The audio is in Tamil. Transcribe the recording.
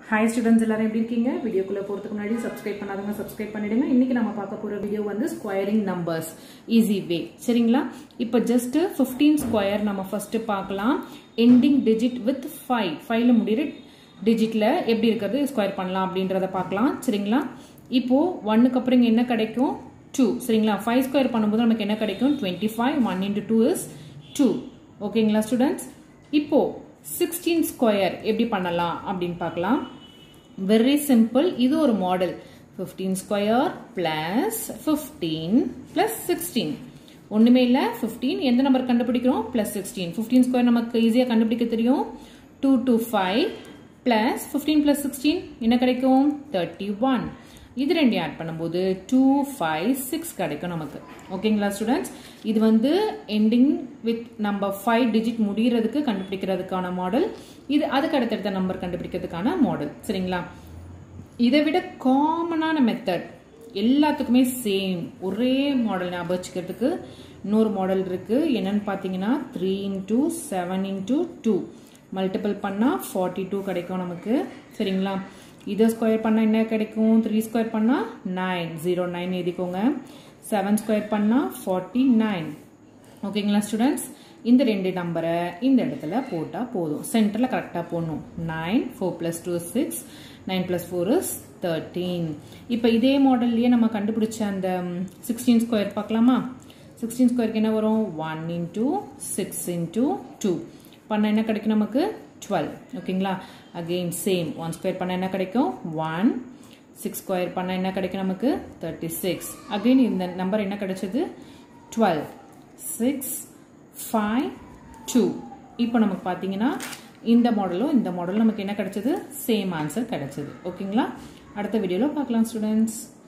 ஹாய் ஸ்டூடெண்ட்ஸ் எல்லாரும் எப்படி இருக்கீங்க வீடியோக்குள்ள போறதுக்கு முன்னாடி சப்ஸ்கிரைப் பண்ணாதவங்க சப்ஸ்கிரைப் பண்ணிடுங்க இன்னைக்கு நம்ம பார்க்க போற வீடியோ வந்து ஸ்கொயரிங் நம்பர்ஸ் ஈஸி வே சரிங்களா இப்போ ஜஸ்ட் 15 ஸ்கொயர் நம்ம ஃபர்ஸ்ட் பார்க்கலாம் எண்டிங் டிஜிட் வித் ஃபைவ் ஃபைவ்ல முடிகிற டிஜிட்ல எப்படி இருக்கிறது ஸ்கொயர் பண்ணலாம் அப்படின்றத பார்க்கலாம் சரிங்களா இப்போ ஒன்னுக்கு அப்புறம் இங்க என்ன கிடைக்கும் டூ சரிங்களா ஃபைவ் ஸ்கொயர் பண்ணும்போது நமக்கு என்ன கிடைக்கும் twenty five one into two is two ஓகேங்களா ஸ்டூடெண்ட்ஸ் இப்போ சிக்ஸ்டீன் ஸ்கொயர் எப்படி பண்ணலாம் அப்படின்னு பார்க்கலாம் வெரி சிம்பிள் இது ஒரு model fifteen square plus fifteen plus sixteen ஒண்ணுமே இல்ல ஃபிஃப்டீன் எந்த நம்பர் கண்டுபிடிக்கிறோம் பிளஸ் சிக்ஸ்டீன் ஃபிஃப்டீன் ஸ்கொயர் நமக்கு ஈஸியா கண்டுபிடிக்க தெரியும் two two five plus fifteen plus sixteen என்ன கிடைக்கும் தேர்ட்டி ஒன் இது ரெண்டு ஆட் பண்ணும்போது டூ ஃபைவ் சிக்ஸ் கிடைக்கும் நமக்கு ஓகேங்களா ஸ்டூடெண்ட்ஸ் இது வந்து ending with number five digit முடிகிறதுக்கு கண்டுபிடிக்கிறதுக்கான மாடல் இது அதுக்கு அடுத்தடுத்த நம்பர் கண்டுபிடிக்கிறதுக்கான மாடல் சரிங்களா இதை விட காமனான மெத்தட் எல்லாத்துக்குமே சேம் ஒரே மாடல் ஞாபகம் வச்சுக்கிறதுக்கு இன்னொரு மாடல் இருக்கு என்னன்னு பார்த்தீங்கன்னா three into seven into two multiple பண்ணால் ஃபார்ட்டி டூ கிடைக்கும் நமக்கு சரிங்களா இதை ஸ்கொயர் பண்ணால் என்ன கிடைக்கும் த்ரீ ஸ்கொயர் பண்ணால் நைன் ஜீரோ நைன் எழுதிக்கோங்க செவன் ஸ்கொயர் பண்ணால் ஃபார்ட்டி நைன் ஓகேங்களா ஸ்டூடெண்ட்ஸ் இந்த ரெண்டு நம்பரை இந்த இடத்துல போட்டால் போதும் சென்டரில் கரெக்டாக போடணும் nine four plus two six nine plus four is thirteen இப்போ இதே மாடல்லையே நம்ம கண்டுபிடிச்ச அந்த சிக்ஸ்டீன் ஸ்கொயர் பார்க்கலாமா சிக்ஸ்டீன் ஸ்கொயருக்கு என்ன வரும் one into six into two பண்ண என்ன கிடைக்கும் நமக்கு டுவெல் ஓகேங்களா அகெயின் சேம் ஒன் ஸ்கொயர் பண்ண என்ன கிடைக்கும் ஒன் சிக்ஸ் ஸ்கொயர் பண்ண என்ன கிடைக்கும் நமக்கு தேர்ட்டி சிக்ஸ் அகெயின் இந்த நம்பர் என்ன கிடைச்சது டுவெல் சிக்ஸ் ஃபைவ் டூ இப்போ நமக்கு பார்த்தீங்கன்னா இந்த மாடலும் இந்த மாடலும் நமக்கு என்ன கிடைச்சது சேம் ஆன்சர் கிடைச்சது ஓகேங்களா அடுத்த வீடியோவில் பார்க்கலாம் ஸ்டூடெண்ட்ஸ்